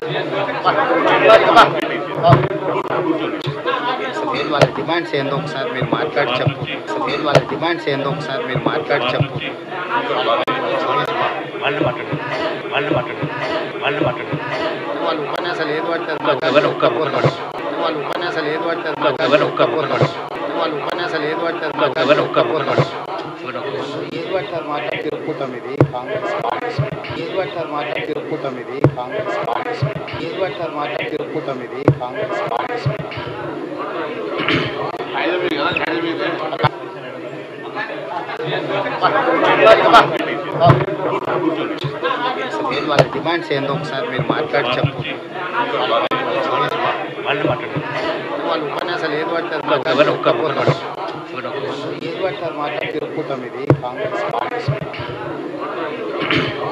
అసలు ఏది వాళ్ళ డిమాండ్స్ ఏందో ఒకసారి మీరు మాట్లాడి చెప్పు అసలు ఏది వాళ్ళ డిమాండ్స్ ఏందో ఒకసారి మీరు మాట్లాడి చెప్పు వాళ్ళు మాట్లాడు వాళ్ళు మాట్లాడు వాళ్ళు మాట్లాడు వాళ్ళు ఉపన్యాసాలు ఏది పడతారు ఎవరు ఒక్క ఒక్క వాళ్ళు ఉపన్యాసాలు ఏది పడతారు ఎవరు ఒక్క ఒక్క వాళ్ళు ఉపన్యాసాలు ఏది పడతారు ఎవరు ఒక్క ఒక్క ఏది పడతారు మాట్లాడి తిరుపుతాం ఇది కాంగ్రెస్ కాంగ్రెస్ ఏది పడతారు మాట్లాడి తిరుపుతాం ఇది కాంగ్రెస్ కాంగ్రెస్ ఏది పడతారు మాట్లాడి తిరుపుతాం ఇది కాంగ్రెస్ కాంగ్రెస్ అసలు ఏది వాళ్ళ డిమాండ్స్ ఏందో ఒకసారి మీరు మాట్లాడి చెప్పు వాళ్ళు మాట్లాడు వాళ్ళు ఉపన్యాసాలు ఏది పడతారు ఎవరు ఒక్క ఒక్క ఏది పడతారు మాట్లాడి తిరుపుతాం ఇది కాంగ్రెస్ కాంగ్రెస్